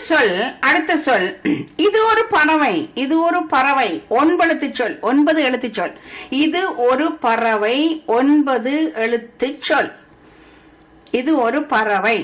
சொல் அடுத்த சொல் இது ஒரு பறவை இது ஒரு பறவை ஒன்பது சொல் ஒன்பது எழுத்து சொல் இது ஒரு பறவை ஒன்பது எழுத்து சொல் இது ஒரு பறவை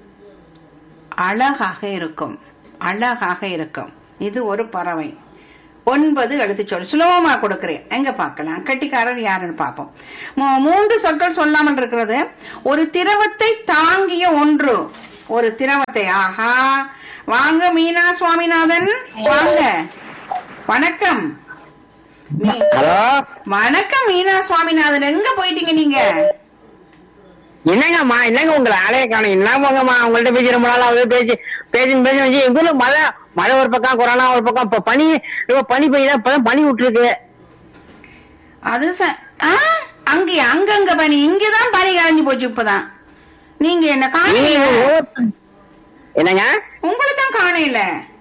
அழகாக இருக்கும் அழகாக இருக்கும் இது ஒரு பறவை ஒன்பது எழுத்து சொல் சுலபமா கொடுக்கிறேன் எங்க பார்க்கலாம் கட்டிக்காரர் யாருன்னு பார்ப்போம் மூ- மூன்று சொற்கள் சொல்லாமல் இருக்கிறது ஒரு திரவத்தை தாங்கிய ஒன்று ஒரு திரவத்தை ஆஹா வாங்க மீனா சுவாமிநாதன் வாங்க வணக்கம் மீ- ஹலோ வணக்கம் மீனா சுவாமிநாதன் எங்க போயிட்டீங்க நீங்க என்னங்கம்மா என்னங்க உங்களை ஆளைய காணும் என்ன போங்கம்மா உங்கள்ட்ட பேசி ரொம்ப நாள் ஆகுது பேசி பேசி பேசி வச்சு எங்க ஊர்ல மழை மழை ஒரு பக்கம் கொரோனா ஒரு பக்கம் இப்ப பனி இப்ப பனி பெய்யுதா இப்பதான் பனி விட்டுருக்கு அது ச- ஆ, அங்கேயா அங்கங்க பனி இங்கதான் பனி கரைஞ்சு போச்சு இப்பதான் நீங்க என்ன காணல என்னங்க உங்களை தான் காணையில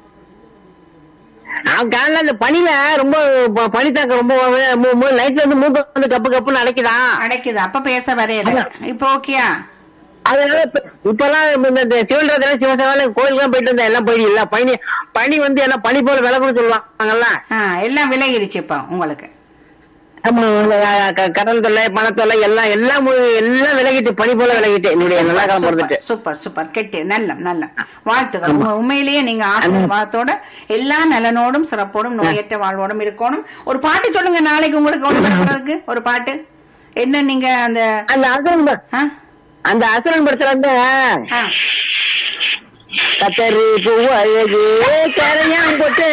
நான் காலைல இந்த பனில ரொம்ப ப- பனி தாக்கம் ரொம்ப நைட்ல இருந்து மூக்கு வந்து கப்பு கப்புன்னு அடைக்குதான் அடைக்குது அப்ப பேச வரையல இப்ப ஓகேயா அதனால இப்ப- இப்பெல்லாம் இந்த- இந்த சிவன்றதுல சிவசேவால கோயிலுக்கு போயிட்டு இருந்தேன் எல்லாம் போய் இல்ல பனி பனி வந்து எல்லாம் பனி போல விலகுன்னு சொல்லுவாங்கல்ல ஆ, எல்லாம் விலகிருச்சு இப்ப உங்களுக்கு ஆமா, அஹ் க- கடல் தொல்லை பணத்தொல்லை எல்லாம் எல்லாம் மு- எல்லாம் விலகிட்டு பனி போல விலகிட்டு என்னுடைய நல்லா காலம் பிறந்துட்டு சூப்பர், சூப்பர் சூப்பர் கெட்டு நல்ல நல்ல வாழ்த்துக்கள் உங்க உண்மையிலேயே நீங்க ஆசீர்வாதத்தோட எல்லா நலனோடும் சிறப்போடும் நோயற்ற வாழ்வோடும் இருக்கணும் ஒரு பாட்டு சொல்லுங்க நாளைக்கு உங்களுக்கு ஒன்று ஒரு பாட்டு என்ன நீங்க அந்த அந்த அசுரன் ப- ஆ? அந்த அசுரன் படத்துல வந்து ஆ. கத்தரி பூ அழகு கரையான் போட்டு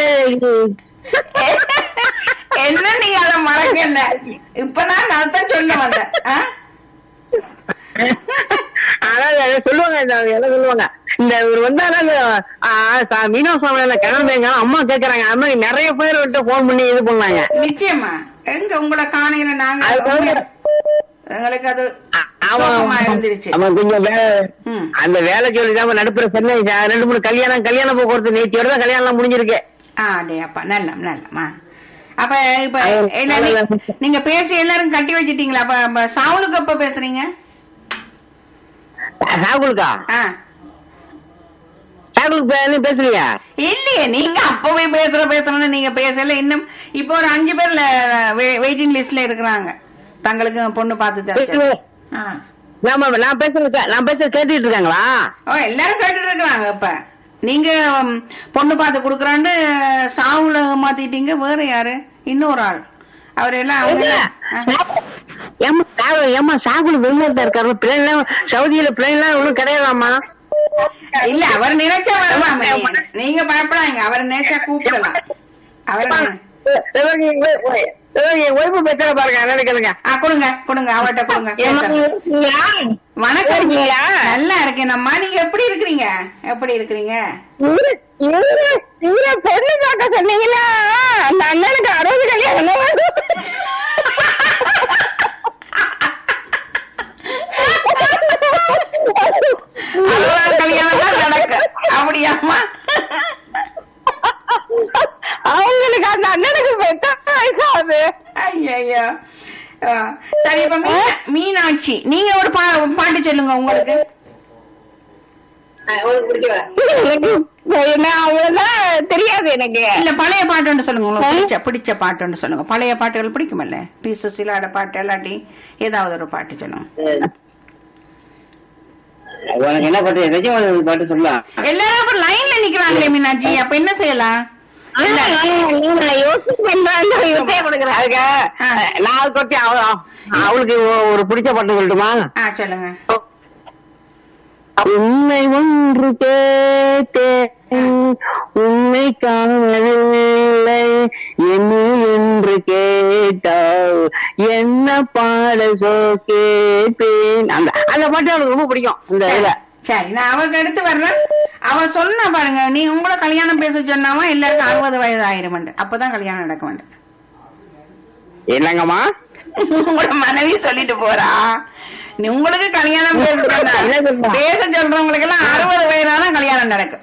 என்ன நீங்க அதை மறக்கல இப்ப நான் அதான் சொல்ல வந்தேன் ஆ? அதாவது அதை சொல்லுவாங்க இந்த என்ன சொல்லுவாங்க இந்த இவர் வந்தாலும் அந்த, ஆ, சா- மீனா சுவாமி கிளம்புங்க அம்மா கேக்குறாங்க அது மாதிரி நிறைய பேர் விட்டு போன் பண்ணி இது பண்ணாங்க நிச்சயமா எங்க உங்களை காணையில நாங்க அது வந்து- எங்களுக்கு அது அ- அவன் சோகமா இருந்துருச்சு அவன் கொஞ்சம் வே- ம். அந்த வேலை சொல்லிதான் நடுப்புற சென்னை ச- ரெண்டு மூணு கல்யாணம் கல்யாண போக்குவரத்து நேற்று தான் கல்யாணம் எல்லாம் முடிஞ்சிருக்கு ஆ டே அப்பா நல்ல நல்ல அப்ப இப்ப அது- எல்லாரும் அது- நீங்க பேசி எல்லாரும் கட்டி வச்சிட்டீங்களா அப்ப அப்ப சாவுலுக்கு எப்ப பேசுறீங்க ராகுலுக்கா ஆ ராகுலுக்கு பே- பேசுறியா இல்லையே நீங்க அப்பவே பேசுற பேசுறேன்னு நீங்க பேசல இன்னும் இப்போ ஒரு அஞ்சு பேர்ல வெயிட்டிங் லிஸ்ட்ல இருக்கிறாங்க தங்களுக்கு பொண்ணு பார்த்து தரச்சு ஆ. நாம நான் பேசுறது நான் பேசுறது கேட்டுட்டு இருக்காங்களா ஓ எல்லாரும் கேட்டுட்டு இருக்கிறாங்க இப்ப நீங்க ம், பொண்ணு பார்த்து குடுக்கறான்னு சாவுல மாத்திட்டீங்க வேற யாரு இன்னொரு ஆள் அவர் எல்லாம் அவங்க எல்லாம், ஆ. ஏமா சாகு- ஏமா சாகுல் வெளிநாட்டுல இருக்காரு பிள்ளைங்க எல்லாம் சவுதியில பிள்ளைங்க எல்லாம் ஒண்ணும் கிடையாதாம்மா இல்ல அவர் நினைச்சா வரலாமே நீங்க பயப்படாங்க அவர் நினைச்சா கூப்பிடலாம் அவர் நி- என் ஒய்ஃபு பேசுற பாருங்க நினைக்கிறேங்க ஆ, கொடுங்க கொடுங்க அவர்கிட்ட கொடுங்க பேசலாம். வணக்கம் இருக்கீங்களா? நல்லா இருக்கேன் அம்மா நீங்க எப்படி இருக்கிறீங்க எப்படி இருக்கிறீங்க பொண்ணு பார்க்க சொன்னீங்களா அந்த அண்ணனுக்கு அறுபது கல்யாணம் அறுபதாம் கல்யாணம் தான் நடக்கு அப்படியாம்மா அவங்களுக்கு அந்த அண்ணனுக்கு பெத்த வயசாகுது ஐயோ சரி இப்ப மீனா- மீனாட்சி நீங்க ஒரு பா- பாட்டு சொல்லுங்க உங்களுக்கு எனக்கு என்ன அவ்வளவுதான் தெரியாது எனக்கு இல்ல பழைய பாட்டு ஒன்று சொல்லுங்க உங்களுக்கு பிடிச்ச பிடிச்ச பாட்டு ஒன்று சொல்லுங்க பழைய பாட்டுகள் பிடிக்குமல்ல பி சுசிலாட பாட்டு இல்லாட்டி ஏதாவது ஒரு பாட்டு சொல்லுங்க உனக்கு என்ன பாட்டு எதாச்சும் பாட்டு சொல்லலாம் எல்லாரும் அப்ப லைன்ல நிக்கிறாங்களே மீனாட்சி அப்ப என்ன செய்யலாம் இல்ல. நான் கொட்டி அவளுக்கு ஒரு பிடிச்ச பாட்டு சொல்லட்டுமா ஆ சொல்லுங்க உண்மை ஒன்று கேட்டேன் உண்மை காணவில்லை என்ன என்று கேட்டால் என்ன பாட சோ கேட்பேன் அந்த அந்த பாட்டு அவளுக்கு ரொம்ப பிடிக்கும் இந்த இதுல சரி நான் அவருக்கு எடுத்து வர்றேன் அவன் சொன்னா பாருங்க நீ உங்களை கல்யாணம் பேச சொன்னாவா எல்லாருக்கும் அறுபது வயது ஆயிரம் அப்பதான் கல்யாணம் நடக்க வேண்டும் இல்லங்கம்மா உங்களோட மனைவி சொல்லிட்டு போறா நீ உங்களுக்கு கல்யாணம் பேச சொன்னா என்ன சொல்றா? பேச சொல்றவங்களுக்கு எல்லாம் அறுபது வயதாதான் கல்யாணம் நடக்கும்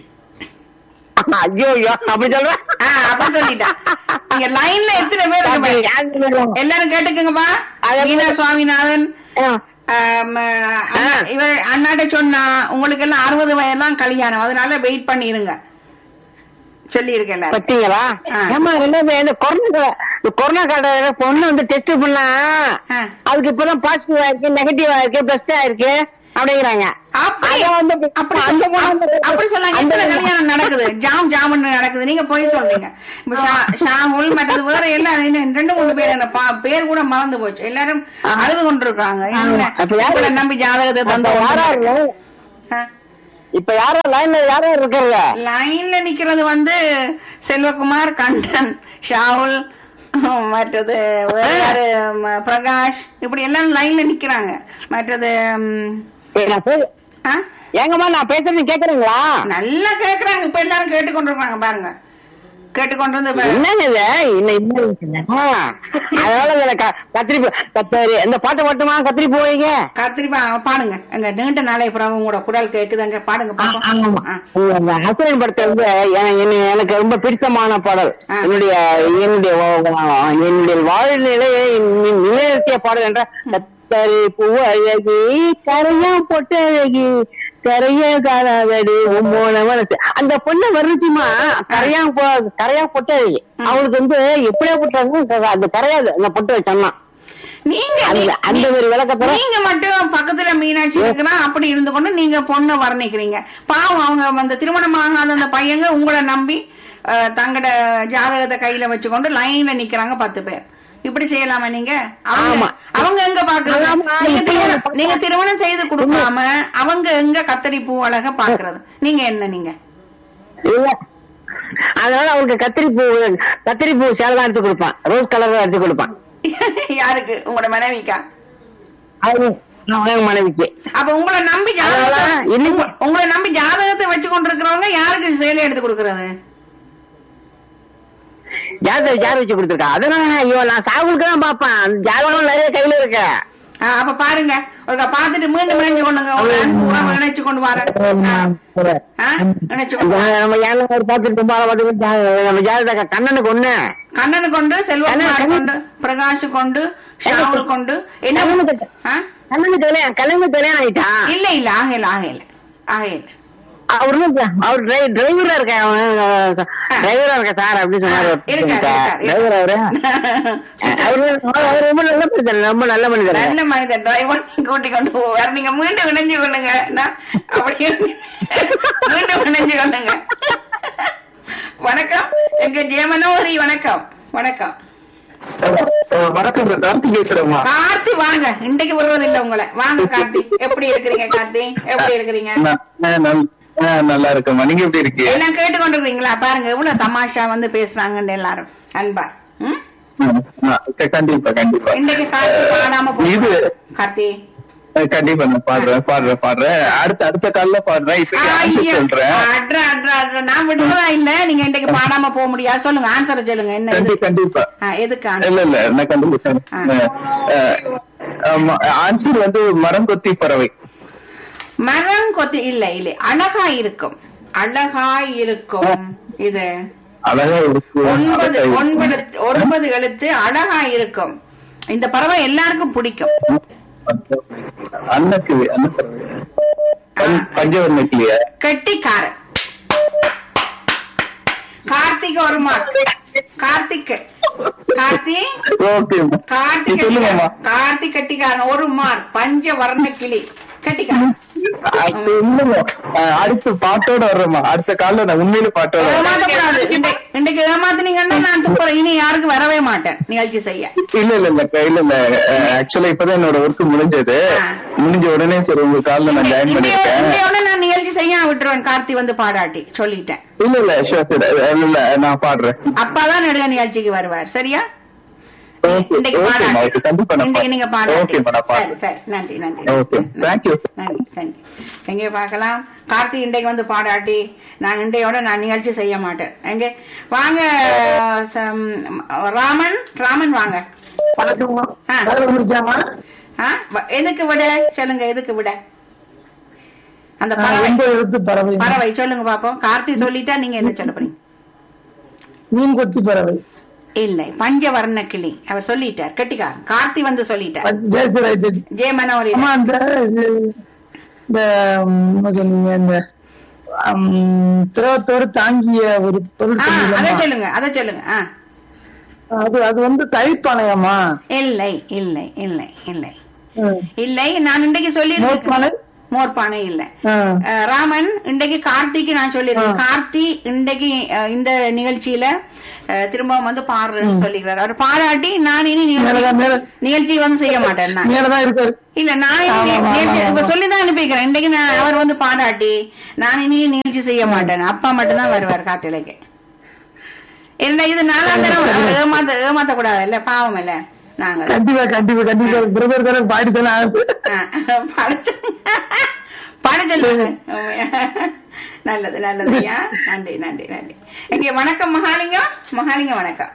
ஐயோ ஐயோ அப்படி சொல்றேன் ஆ, அப்ப சொல்லிட்டா நீங்க லைன்ல எத்தனை பேர் இருக்கு பாருங்க. எல்லாரும் கேட்டுக்கங்கப்பா அத- மீனா சுவாமிநாதன் ஆம், அண்ணா, இவ அண்ணாட்ட சொன்னா உங்களுக்கு எல்லாம் அறுபது வயதுலாம் கல்யாணம் அதனால வெயிட் பண்ணிருங்க சொல்லி இருக்கேன் பத்தீங்களா ஆ. ஏமா ரெண்டாவது இந்த கொரோனா இந்த கொரோனா கால பொண்ணு வந்து டெஸ்ட் பண்ணா ஆ. அதுக்கு இப்பதான் பாசிட்டிவ் ஆயிருக்கு நெகட்டிவ் ஆயிருக்கு பிளஸ் ஆயிருக்கு அப்படிங்கிறாங்க அப்படி அத வந்து அப்படி அந்த பொண்ணு வந்து- அப்படி சொன்னாங்க அந்த எத்தனை கல்யாணம் நடக்குது ஜாம் ஜாம்னு நடக்குது நீங்க போய் சொல்றீங்க இப்ப ஷா- ஷாமுல் மற்றது வேற எல்லாம் இன்னும் ரெண்டு மூணு பேர் என்ன பா- பேர் கூட மறந்து போச்சு எல்லாரும் அழுது கொண்டிருக்காங்க என்ன அப்ப யாரு- உங்களை நம்பி ஜாதகத்தை அப்ப தந்து யாரா இருக்கு? இப்ப யாரோ லைன்ல யாரோ இருக்கிறது லைன்ல நிக்கிறது வந்து செல்வகுமார் கண்டன் ஷாகுல் மற்றது வேற யாரு ம- பிரகாஷ் இப்படி எல்லாம் லைன்ல நிக்கிறாங்க மற்றது ம், நான் போய் ஆ? ஏங்கம்மா நான் பேசுறது கேக்குறீங்களா நல்லா கேக்குறாங்க இப்ப எல்லாரும் கேட்டுக்கொண்டிருக்காங்க பாருங்க கேட்டுக்கொண்டு வந்து என்னங்க இது இன்னும் இன்னும் இருக்குங்க. ஆ, அதனால இதுல க- கத்திரி பூ- கத்தரி இந்த பாட்டு மட்டுமா கத்திரி போவீங்க கத்திரி பா- பாடுங்க அந்த நீண்ட நாளை அப்புறம் உங்களோட குரல் கேக்குதுங்க பாடுங்க பாப்போம். ஆ. ஹசரன் படத்தை வந்து என- என்ன- எனக்கு ரொம்ப பிடித்தமான பாடல் ஆ. என்னுடைய என்னுடைய வா- என்னுடைய வாழ்நிலையை நி- நிலைநிறுத்திய பாடல் என்ற கத்தரி பூவழகி கரையா பொட்டழகி கரைய காலாதடி உம்மோன மனசு அந்த பொண்ணு வருச்சுமா கரையா பொ- கரையா பொட்டழகி அவளுக்கு வந்து எப்படியா பொட்டாங்க அது கரையாது அந்த பொட்டு வச்சோம்னா நீங்க அந்த அந்த ஒரு விளக்கத்துல நீங்க மட்டும் பக்கத்துல மீனாட்சி இருக்கிறா அப்படி இருந்து கொண்டு நீங்க பொண்ணை வர்ணிக்கிறீங்க பாவம் அவங்க அந்த திருமணம் ஆகாத அந்த பையங்க உங்களை நம்பி அஹ், தங்கட ஜாதகத்தை கையில வச்சுக்கொண்டு லைன்ல நிக்கிறாங்க பத்து பேர் இப்படி செய்யலாமா நீங்க அவங்க ஆமா. அவங்க எங்க பாக்குறது ஆமா, நீங்க இப்படி திருமணம் ஒரு நீங்க திருமணம் செய்து கொடுக்காம அவங்க எங்க கத்தரி பூ அழக பாக்குறது நீங்க என்ன நீங்க இல்ல அதனால அவருக்கு கத்திரி பூ கத்திரி பூ சேலை தான் எடுத்து கொடுப்பான் ரோஸ் கலர் தான் எடுத்து கொடுப்பான் யாருக்கு உங்களோட மனைவிக்கா அது அவன் மனைவிக்கு அப்ப உங்களை நம்பி அதனால ஜாதகத்தை இன்னைக்கு உங்களை நம்பி ஜாதகத்தை வச்சு கொண்டிருக்கிறவங்க யாருக்கு சேலை எடுத்து கொடுக்கறது ஜாதகம் யார் வச்சு கொடுத்துருக்கா அதனால ஐயோ நான் சாகுலுக்கு தான் பாப்பேன் அந்த ஜாதகம் நிறைய கையில இருக்கு ஆ, அப்ப பாருங்க ஒருக்கா பாத்துட்டு மீண்டும் இணைஞ்சு கொண்டுங்க ஒரு அன்பு உறவு இணைச்சு கொண்டு வரேன் இணைச்சு கொண்டு வாரேன். நம்ம ஏழை பார்த்துட்டு ரொம்ப ஆளை பார்த்துட்டு ஜா- நம்ம ஜாதக கண்ணனுக்கு ஒண்ணு கண்ணனு கொண்டு செல்வகுமார் கொண்டு பிரகாஷ் கொண்டு ஷாவுல் கொண்டு என்ன கண்ணனுக்கு ஆ? கண்ணனுக்கு கல்யாணம் கல்யாணம் கல்யாணம் ஆயிட்டா இல்ல இல்ல ஆகல ஆகல ஆகல அவரு அவர் டிரைவரா இருக்க டிரைவரா இருக்க சார் அப்படி சொன்னாரு இருக்காரு, டிரைவர் அவரு அவரு அவர் ரொம்ப நல்ல மனிதர் ரொம்ப நல்ல மனிதர் நல்ல மனிதன் டிரைவர் கூட்டி கொண்டு போவார் நீங்க மீண்டும் இணைஞ்சு கொள்ளுங்க நான் அப்படியே மீண்டும் இணைஞ்சு கொள்ளுங்க வணக்கம் எங்க ஜெயமனோரி வணக்கம் வணக்கம் வணக்கம் கார்த்திக் பேசுறேம்மா கார்த்தி வாங்க இன்றைக்கு வருவது இல்ல உங்களை வாங்க கார்த்தி எப்படி இருக்கிறீங்க கார்த்தி எப்படி இருக்கிறீங்க நான் நான் நல்- நான் நல்லா இருக்கேம்மா நீங்க எப்படி இருக்கீங்க எல்லாம் கேட்டு கொண்டிருக்கீங்களா பாருங்க எவ்வளவு தமாஷா வந்து பேசுறாங்கன்னு எல்லாரும் அன்பா ம்? ம், ஆ, கண்டிப்பா கண்டிப்பா இன்றைக்கு கார்த்தி பாடாம இது போய் கார்த்தி அஹ், கண்டிப்பா நான் பாடுறேன் பாடுறேன் பாடுறேன் அடுத்த அடுத்த கால்ல பாடுறேன் இப்ப ஆன்சர் ஐயோ, சொல்றேன் அட்ரா, அட்ரா, அட்ரா. நான் விடுறதா இல்ல நீங்க இன்றைக்கு பாடாம போக முடியாது சொல்லுங்க ஆன்சர் சொல்லுங்க என்ன இது? கண்டி- கண்டிப்பா ஆ, எதுக்கு answer? இல்ல இல்ல நான் கண்டுபிடிச்சேன் ஆ. ஆன்சர் வந்து மரம் கொத்தி பறவை மரம் கொத்தி இல்ல இல்ல அழகா இருக்கும் அழகா இருக்கும் இது அழகா இருக்கு ஒன்பது அழகா இருக்கு. ஒன்பது ஒன்பது எழுத்து அழகா இருக்கும் இந்த பறவை எல்லாருக்கும் பிடிக்கும் அன்னக்கிளி அன்னப்பறவை பஞ்ச- பஞ்சவர்ண கிளியா கெட்டிக்காரன் கார்த்திக் ஒரு மார்க் கார்த்திக் கார்த்தி ஓகே கார்த்திக் சொல்லுங்கம்மா கெட்டிக்காரன். கார்த்திக் கட்டிக்காரன் ஒரு மார்க் பஞ்ச வர்ண கிளி கட்டிக்காரன் அது இல்லைங்க. அஹ் அடுத்த பாட்டோட வர்றேம்மா அடுத்த கால்ல நான் உண்மையில பாட்டோட வரேன். ஏமாத்தக்கூடாது இன்றை- இன்றைக்கு ஏமாத்தினீங்கன்னா நான் துப்புறேன் இனி யாருக்கும் வரவே மாட்டேன் நிகழ்ச்சி செய்ய இல்ல இல்ல இல்ல இல்ல இல்ல ஆக்சுவலா இப்பதான் என்னோட ஒர்க் முடிஞ்சது ஆ. முடிஞ்ச உடனே சரி உங்க கால்ல நான் ஜாயின் பண்ணிருக்கேன் இன்றையோட நான் நிகழ்ச்சி செய்ய விட்டுருவேன் கார்த்தி வந்து பாடாட்டி சொல்லிட்டேன் இல்ல இல்ல ஷோர் சரி இல்ல நான் பாடுறேன் அப்பாதான் நடுக நிகழ்ச்சிக்கு வருவார் சரியா ஓகே இன்றைக்கு ஓகேம்மா பாடாட்டி ஓகே கண்டிப்பா நான் இன்றைக்கு நீங்க பாடாட்டி ஓகேம்மா நான் சரி பாடுறேன் சரி நன்றி நன்றி Okay. Thank you. நன்றி நன்றி எங்க பார்க்கலாம் கார்த்தி இன்றைக்கு வந்து பாடாட்டி நான் இன்றையோட நான் நிகழ்ச்சி செய்ய மாட்டேன் எங்க வாங்க சம், ராமன் ராமன் வாங்க ஆ. ஆ, வ- எதுக்கு விட சொல்லுங்க எதுக்கு விட அந்த பறவை பறவை பறவை சொல்லுங்க பாப்போம் கார்த்தி சொல்லிட்டா நீங்க என்ன சொல்ல போறீங்க மீன் கொத்தி பறவை இல்லை பஞ்சவர்ண கிளி அவர் சொல்லிட்டார் கெட்டிக்காரன் கார்த்தி வந்து சொல்லிட்டார் சரி, சரி, சரி. ஜெய மனோரி அம்மா அந்த இந்த ம், என்ன சொன்னீங்க இந்த ம், திரவத்தோடு தாங்கிய ஒரு பொருள் ஆ, அதை சொன்னீங்கம்மா. சொல்லுங்க அதை சொல்லுங்க ஆ அது அது வந்து தயிர்ப்பானையம்மா இல்லை இல்லை இல்லை இல்லை இல்லை நான் இன்றைக்கு சொல்லி மோர்பானை? மோர்பானை இல்ல ஆ. அஹ், ராமன் இன்றைக்கு கார்த்திக்கு நான் சொல்லிருக்கேன் கார்த்தி இன்றைக்கு அஹ், இந்த நிகழ்ச்சியில அஹ், திரும்பவும் வந்து பாடுறேன்னு சொல்லிக்கிறார் அவர் பாராட்டி நான் இனி நிகழ்ச்சி மேலதான் மேல- நிகழ்ச்சி வந்து செய்ய மாட்டேன் நான் மேலதான் இருக்காரு இல்ல நான் இனி ஆமா, ஆமா, நிகழ்ச்சி- ஆமா. இப்ப சொல்லிதான் அனுப்பிக்கிறேன் இன்றைக்கு நான் அவர் வந்து பாராட்டி நான் இனி நிகழ்ச்சி செய்ய மாட்டேன் அப்பா மட்டும்தான் வருவார் காட்டிலைக்கு என்ன இது நாலாம் தரம் ஏமாத்த ஏமாத்த கூடாது இல்ல பாவம் இல்ல நாங்க கண்டிப்பா கண்டிப்பா கண்டிப்பா பிரதர் தர பாடி தானே ஆகுது பாடச்சொல்லுங்க நல்லது நல்லது ஐயா நன்றி நன்றி நன்றி இங்கே வணக்கம் மகாலிங்கம் மகாலிங்கம் வணக்கம்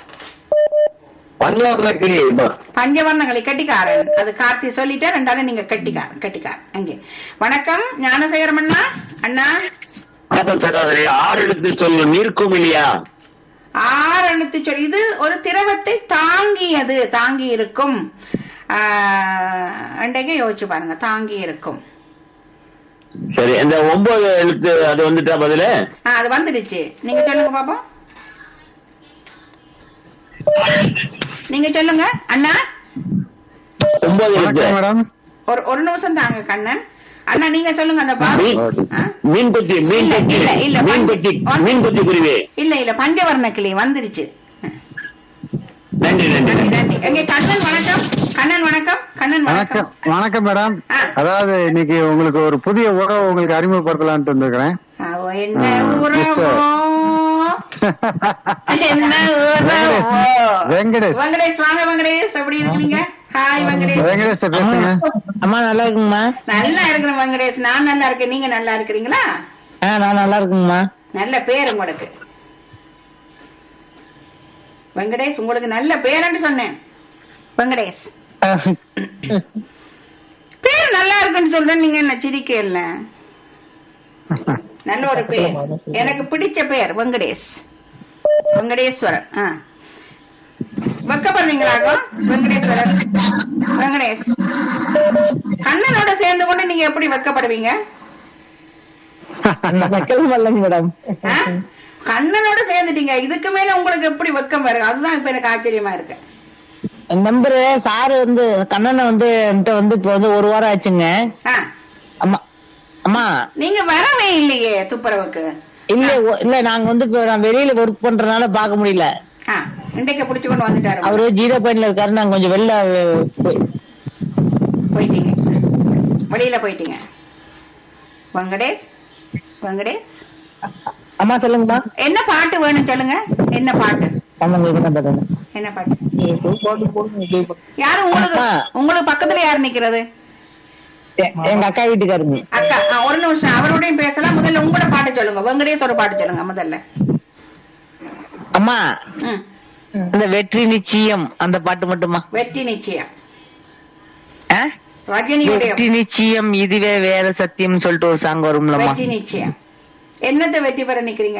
பஞ்சாபி பஞ்சவர்ணங்களை கட்டிக்காரன் அது கார்த்தி சொல்லிட்டா ரெண்டாவது நீங்க கட்டிக்காரன் கட்டிக்காரன் அங்கே வணக்கம் ஞானசேகரம் அண்ணா அண்ணா வணக்கம் சகோதரி ஆறு எடுத்து சொல்லு நீர்க்கும் இல்லையா ஆறு எழுத்து சொல் இது ஒரு திரவத்தை தாங்கியது தாங்கி இருக்கும் அண்டைக்கு யோசிச்சு பாருங்க தாங்கி இருக்கும் சரி இந்த ஒன்பது எழுத்து அது வந்துட்டா பதிலு ஆ, அது வந்துடுச்சு நீங்க சொல்லுங்க பாப்போம் நீங்க சொல்லுங்க அண்ணா ஒன்பது எழுத்து வணக்கம் மேடம் ஒரு ஒரு நிமிஷம் தாங்க கண்ணன் அண்ணா நீங்க சொல்லுங்க அந்த பா மீன் ஆ? மீன் கொத்தி மீன் இல்ல, கொத்தி இல்ல, இல்ல, மீன் பஞ்சு. கொத்தி மீன் கொத்தி குருவி இல்ல இல்ல பஞ்சவர்ண கிளி வந்துருச்சு நன்றி நன்றி நன்றி நன்றி நன்றி எங்க கண்ணன் வணக்கம் கண்ணன் வணக்கம் கண்ணன் வணக்கம் வணக்கம் வணக்கம் மேடம் ஆ. அதாவது இன்னைக்கு உங்களுக்கு ஒரு புதிய உறவு உங்களுக்கு அறிமுகப்படுத்தலான்ட்டு வந்திருக்கிறேன் ஆ, ஓ, என்ன ஆ, உறவோ மிஸ்டர். என்ன உறவோ வெங்கடேஷ். வெங்கடேஷ் வாங்க வெங்கடேஷ் எப்படி இருக்கீங்க ஹாய் வெங்கடேஷ் வெங்கடேஷ் பேசுங்க அம்மா நல்லா இருக்குங்கம்மா நல்லா இருக்கிறேன் வெங்கடேஷ் நான் நல்லா இருக்கேன் நீங்க நல்லா இருக்கிறீங்களா ஆ நான் நல்லா இருக்குங்கம்மா நல்ல பேர் உங்களுக்கு வெங்கடேஷ் உங்களுக்கு நல்ல பேருன்னு சொன்னேன் வெங்கடேஷ் பேர் நல்லா இருக்குன்னு சொல்றேன் நீங்க என்ன சிரிக்க இல்ல நல்ல ஒரு பேர் எனக்கு பிடிச்ச பேர் வெங்கடேஷ் வெங்கடேஸ்வரன் ஆ வெக்கப்படுறீங்களாக்கோ வெங்கடேஸ்வரன் வெங்கடேஷ் கண்ணனோட சேர்ந்து கொண்டு நீங்க எப்படி வெக்கப்படுவீங்க வைக்கவும் இல்லைங்க மேடம் ஆ? கண்ணனோட சேர்ந்துட்டீங்க இதுக்கு மேல உங்களுக்கு எப்படி வெக்கம் வருது அதுதான் இப்ப எனக்கு ஆச்சரியமா இருக்கு நம்பரு சாரு வந்து கண்ணனை வந்து என்கிட்ட வந்து இப்ப வந்து ஒரு வாரம் ஆச்சுங்க ஆ, அம்மா அம்மா நீங்க வரவே இல்லையே துப்புரவுக்கு இல்ல ஒ- இல்ல நாங்க வந்து இப்ப நான் வெளியில ஒர்க் பண்றதுனால பாக்க முடியல ஆ, இன்றைக்கு புடிச்சு கொண்டு வந்துட்டாரு அவரு ஜீரோ பாயிண்ட்ல இருக்காரு நாங்க கொஞ்சம் வெளில அஹ், போய்- போயிட்டீங்க வெளியில போயிட்டீங்க வெங்கடேஷ் வெங்கடேஷ் அம்மா சொல்லுங்கம்மா என்ன பாட்டு வேணும் சொல்லுங்க என்ன பாட்டு ஆமா உங்களுக்கு என்ன பதில்? என்ன பாட்டு நீங்க போய் போட்டு போடுங்க, விஜய் போட்டு. யாரு உங்களுக்கு அக்கா. உங்களுக்கு பக்கத்துல யார் நிக்கிறது எ- எங்க அக்கா வீட்டுக்காருங்க அக்கா ஆ, ஒரு நிமிஷம் அவரோடையும் பேசலாம் முதல்ல உங்களோட பாட்டு சொல்லுங்க வெங்கடேஷ் ஒரு பாட்டு சொல்லுங்க முதல்ல அம்மா ம் இந்த வெற்றி நிச்சயம் அந்த பாட்டு மட்டுமா வெற்றி நிச்சயம் ஆ? ரஜினியுடைய வெற்றி நிச்சயம் இதுவே வேற சத்தியம் சொல்லிட்டு ஒரு சாங் வரும்லம்மா வெற்றி நிச்சயம் என்னத்தை வெற்றி பெற நிக்கிறீங்க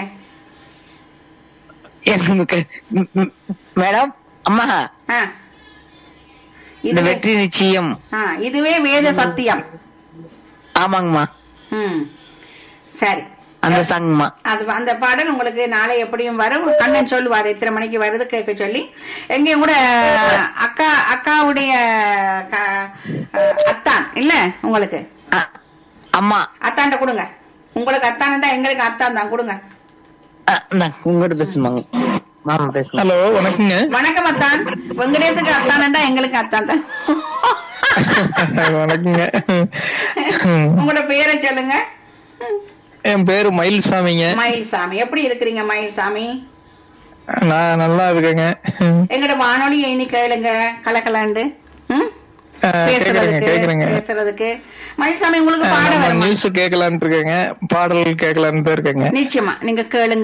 எனக்கு ம், ம், மேடம் அம்மா ஆ. இந்த இதுவே- வெற்றி நிச்சயம் ஆ, இதுவே வேத சத்தியம் ஆமாங்கம்மா ம் சரி அந்த சாங்மா அது அந்த பாடல் உங்களுக்கு நாளை எப்படியும் வரும் கண்ணன் சொல்லுவார் எத்தனை மணிக்கு வருது கேட்க சொல்லி எங்கேயும் கூட அக்கா அக்காவுடைய க- அத்தான் இல்ல உங்களுக்கு அம்மா அத்தான்ட்ட கொடுங்க உங்களுக்கு அத்தான்டா எங்களுக்கு அத்தான் தான் கொடுங்க அ, இந்தா, உங்ககிட்ட பேசுமாங்க மாமா பேசுங்க ஹலோ வணக்கங்க வணக்கம் அத்தான் வெங்கடேஷுக்கு அத்தானண்டா எங்களுக்கு அத்தான் தான் வணக்கங்க உங்களோட பேரை சொல்லுங்க என் பேரு மயில்சாமிங்க மயில்சாமி எப்படி இருக்கிறீங்க மயில்சாமி நான் நல்லா இருக்கேங்க எங்களோட வானொலியை இனி கேளுங்க கலக்கலாண்டு ம்? ஆ, கேக்குறேங்க, பேசுறதுக்கு கேக்குறேங்க. பேசுறதுக்கு மயில்சாமி உங்களுக்கு பாட வருமா நியூஸ் கேட்கலான்னு இருக்கேங்க பாடல் கேட்கலான்னு தான் இருக்கேங்க நிச்சயமா நீங்க கேளுங்க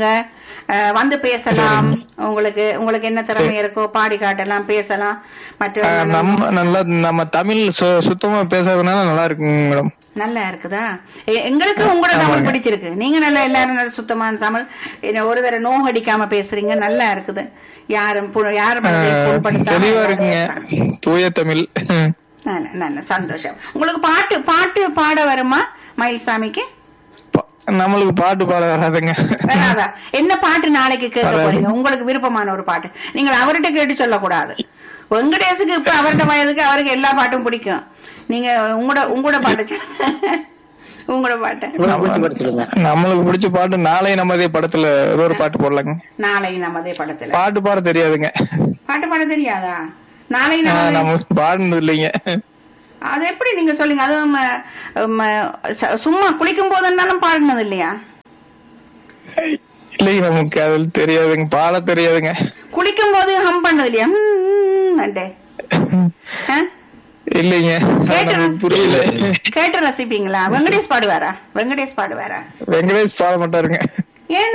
அஹ், வந்து பேசலாம் உங்களுக்கு உங்களுக்கு என்ன திறமை இருக்கோ பாடி காட்டலாம் பேசலாம் மற்ற ஆஹ் நம்ம நல்லா நம்ம தமிழ் சு- சுத்தமா பேசுறதுனால நல்லா இருக்குங்க மேடம் நல்லா இருக்குதா எ- எங்களுக்கு உங்களோட தமிழ் பிடிச்சிருக்கு நீங்க நல்லா எல்லாரும் நல்ல சுத்தமான தமிழ் என்ன ஒரு தடவை நோக அடிக்காம பேசுறீங்க நல்லா இருக்குது யாரும் பு- யாரும் மனதை புண்படுத்தாம தெளிவா இருக்குங்க தூய தமிழ் நல்ல நல்ல சந்தோஷம் உங்களுக்கு பாட்டு பாட்டு பாட வருமா மயில்சாமிக்கு பா- நம்மளுக்கு பாட்டு பாட வராதுங்க வராதா என்ன பாட்டு நாளைக்கு கேட்க போறீங்க உங்களுக்கு விருப்பமான ஒரு பாட்டு நீங்கள் அவர்கிட்ட கேட்டு சொல்லக்கூடாது வெங்கடேஷுக்கு இப்ப அவர்கிட்ட வயதுக்கு அவருக்கு எல்லா பாட்டும் பிடிக்கும் நீங்க உங்களோட உங்களோட பாட்டு சொல்லுங்க. உங்களோட பாட்டு உங்களுக்கு பிடிச்ச பாட்டு சொல்லுங்க நம்மளுக்கு பிடிச்ச பாட்டு நாளை நமதே படத்துல ஏதோ ஒரு பாட்டு போடலாங்க நாளை நமதே படத்துல பாட்டு பாட தெரியாதுங்க பாட்டு பாட தெரியாதா நாளை ஆஹ் நமதே நம்ம பாடுனது இல்லைங்க அது எப்படி நீங்க சொல்லுங்க அதுவும் ம, ம, ச- சும்மா குளிக்கும் போதுன்னாலும் பாடினது இல்லையா இல்லைங்க நமக்கு அது தெரியாதுங்க பாட தெரியாதுங்க குளிக்கும் போது ஹம் பண்ணது இல்லையா ம், ம், அண்டே. ஆ? இல்லைங்க கேட்டு நமக்கு புரியல கேட்டு ரசிப்பீங்களா வெங்கடேஷ் பாடுவாரா வெங்கடேஷ் பாடுவாரா வெங்கடேஷ் பாட மாட்டாருங்க